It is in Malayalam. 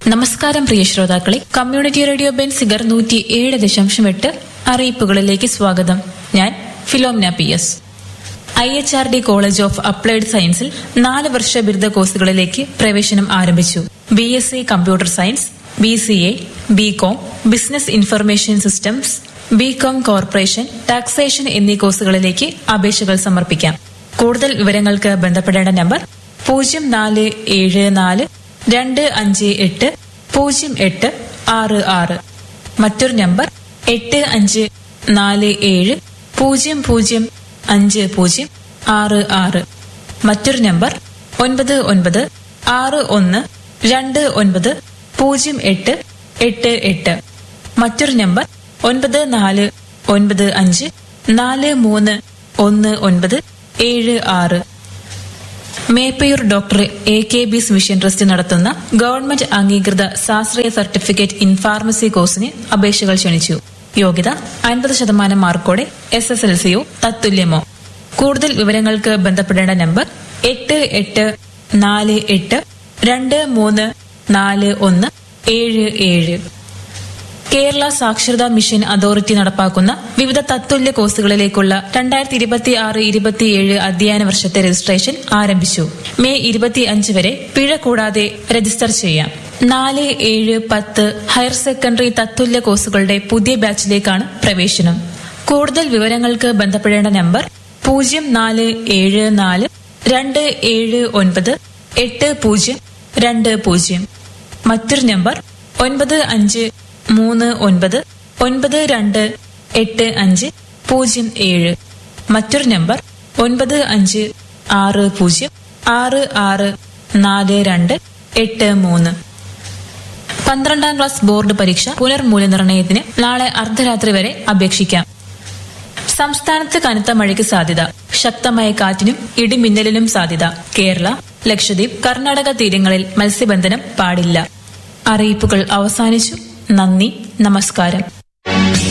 നമസ്കാരം പ്രിയ ശ്രോതാക്കളെ കമ്മ്യൂണിറ്റി റേഡിയോ ബെൻസിഗർ നൂറ്റി ഏഴ് ദശാംശം എട്ട് അറിയിപ്പുകളിലേക്ക് സ്വാഗതം ഞാൻ Philomina P S I H R D college of applied സയൻസിൽ നാല് വർഷ ബിരുദ കോഴ്സുകളിലേക്ക് പ്രവേശനം ആരംഭിച്ചു B S C computer science B C A B com business information systems B com corporation taxation എന്നീ കോഴ്സുകളിലേക്ക് അപേക്ഷകൾ സമർപ്പിക്കാം കൂടുതൽ വിവരങ്ങൾക്ക് ബന്ധപ്പെടേണ്ട നമ്പർ പൂജ്യം നാല് ഏഴ് നാല് രണ്ട് അഞ്ച് എട്ട് പൂജ്യം എട്ട് ആറ് ആറ് മറ്റൊരു നമ്പർ എട്ട് അഞ്ച് നാല് ഏഴ് പൂജ്യം പൂജ്യം അഞ്ച് പൂജ്യം ആറ് ആറ് മറ്റൊരു നമ്പർ ഒൻപത് ഒൻപത് ആറ് ഒന്ന് രണ്ട് ഒൻപത് പൂജ്യം എട്ട് എട്ട് എട്ട് മറ്റൊരു നമ്പർ ഒൻപത് നാല് ഒൻപത് അഞ്ച് നാല് മൂന്ന് ഒന്ന് ഒൻപത് ഏഴ് ആറ് Meppayur doctor A K B's mission trust നടത്തുന്ന ഗവൺമെന്റ് അംഗീകൃത ശാസ്ത്രീയ സർട്ടിഫിക്കറ്റ് ഇൻ ഫാർമസി കോഴ്സിന് അപേക്ഷകൾ ക്ഷണിച്ചു യോഗ്യത അൻപത് ശതമാനം മാർക്കോടെ എസ് എസ് എൽ സിയോ തത്തുല്യമോ കൂടുതൽ വിവരങ്ങൾക്ക് ബന്ധപ്പെടേണ്ട നമ്പർ എട്ട് എട്ട് നാല് എട്ട് രണ്ട് മൂന്ന് നാല് ഒന്ന് ഏഴ് ഏഴ് കേരള സാക്ഷരതാ മിഷൻ അതോറിറ്റി നടപ്പാക്കുന്ന വിവിധ തത്തുല്യ കോഴ്സുകളിലേക്കുള്ള രണ്ടായിരത്തി ഇരുപത്തി ആറ് ഇരുപത്തിയേഴ് അധ്യയന വർഷത്തെ രജിസ്ട്രേഷൻ ആരംഭിച്ചു മെയ് ഇരുപത്തി അഞ്ച് വരെ പിഴ കൂടാതെ രജിസ്റ്റർ ചെയ്യാം നാല് ഏഴ് പത്ത് ഹയർ സെക്കൻഡറി തത്തുല്യ കോഴ്സുകളുടെ പുതിയ ബാച്ചിലേക്കാണ് പ്രവേശനം കൂടുതൽ വിവരങ്ങൾക്ക് ബന്ധപ്പെടേണ്ട നമ്പർ പൂജ്യം നാല് ഏഴ് നാല് രണ്ട് ഏഴ് ഒൻപത് എട്ട് പൂജ്യം രണ്ട് പൂജ്യം മറ്റൊരു നമ്പർ ഒൻപത് അഞ്ച് മൂന്ന് ഒൻപത് ഒൻപത് രണ്ട് എട്ട് അഞ്ച് പൂജ്യം ഏഴ് മറ്റൊരു നമ്പർ ഒൻപത് അഞ്ച് ആറ് പൂജ്യം ആറ് ആറ് നാല് രണ്ട് എട്ട് മൂന്ന് പന്ത്രണ്ടാം ക്ലാസ് ബോർഡ് പരീക്ഷ പുനർമൂല്യനിർണ്ണയത്തിന് നാളെ അർദ്ധരാത്രി വരെ അപേക്ഷിക്കാം സംസ്ഥാനത്ത് കനത്ത മഴയ്ക്ക് സാധ്യത ശക്തമായ കാറ്റിനും ഇടിമിന്നലിനും സാധ്യത കേരള ലക്ഷദ്വീപ് കർണാടക തീരങ്ങളിൽ മത്സ്യബന്ധനം പാടില്ല അറിയിപ്പുകൾ അവസാനിച്ചു നന്ദി നമസ്കാരം